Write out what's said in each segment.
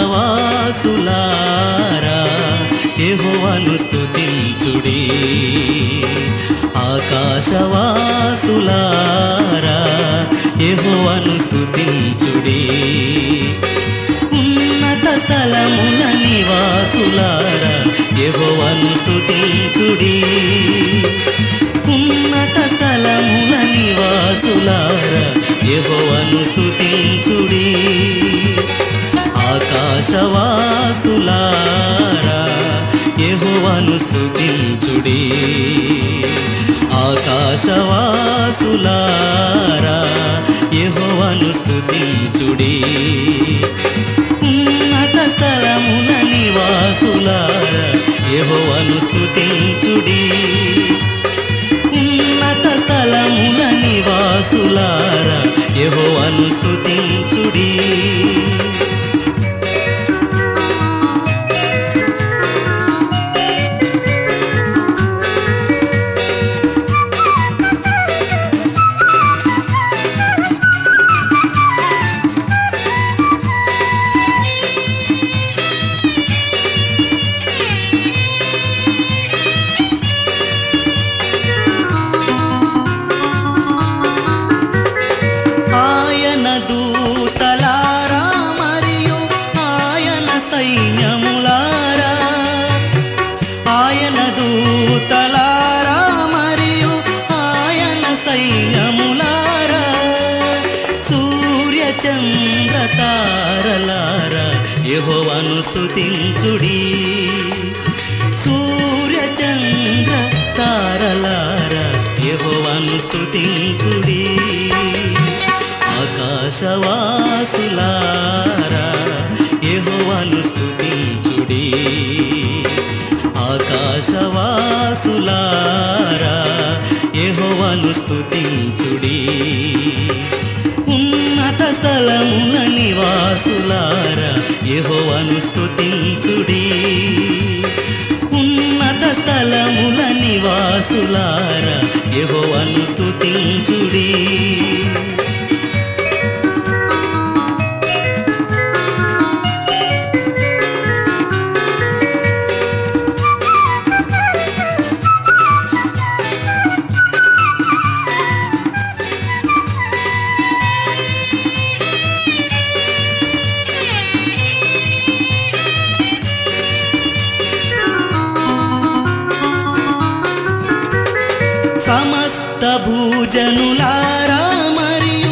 ఆకాశవాసులారా యెహోవాను స్తుతించుడి ఆకాశవాసులారా యెహోవాను స్తుతించుడి ఉన్నత స్థలముల నివాసులారా యెహోవాను స్తుతించుడి ఉన్నత స్థలముల నివాసులారా యెహోవాను స్తుతించుడి ఆకాశవాసులారా యెహోవాను స్తుతించుడి ఆకాశవాసులారా యెహోవాను స్తుతించుడి ఉన్నత స్థలముల నివాసులారా యెహోవాను స్తుతించుడి ఉన్నత స్థలముల నివాసులారా యెహోవాను స్తుతించుడి ఆయన దూతలారా మరియు ఆయన సైన్యములారా ఆయన దూతలారా మరియు ఆయన సైన్యములారా సూర్య చంద్ర తారలారా యెహోవాను స్తుతించుడి సూర్య చంద్ర తారలారా యెహోవాను స్తుతించుడి ఆకాశవాసులారా యెహోవాను స్తుతించుడి ఆకాశవాసులారా యెహోవాను స్తుతించుడి ఉన్నత స్థలముల నివాసులారా యెహోవాను స్తుతించుడి ఉన్నత స్థలముల నివాసులారా యెహోవాను స్తుతించుడి సమస్త భూజనులారా మరియు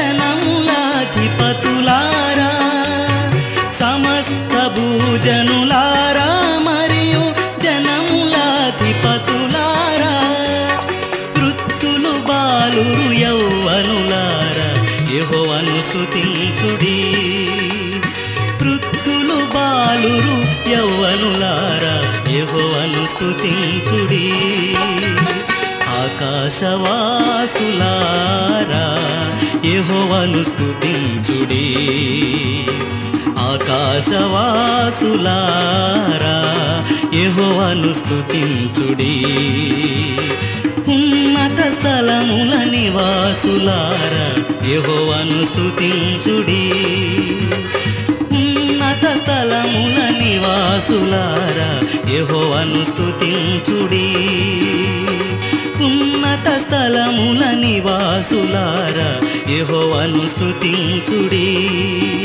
జనములాధిపతులారా సమస్త భూజనులారా మరియు జనములాధిపతులారా వృత్తులు బాలురు యౌవనులారా యెహోవాను స్తుతించుడి వృత్తులు బాలురు యౌవనులారా యెహోవాను స్తుతించుడి ఆకాశవాసులారా యెహోవాను స్తుతించుడి ఆకాశవాసులారా యెహోవాను స్తుతించుడి ఉన్నత స్థలముల నివాసులారా యెహోవాను స్తుతించుడి ఉన్నత స్థలముల నివాసులారా యెహోవాను స్తుతించుడి ఉన్నత స్థలముల నివాసులారా యెహోవాను స్తుతించుడి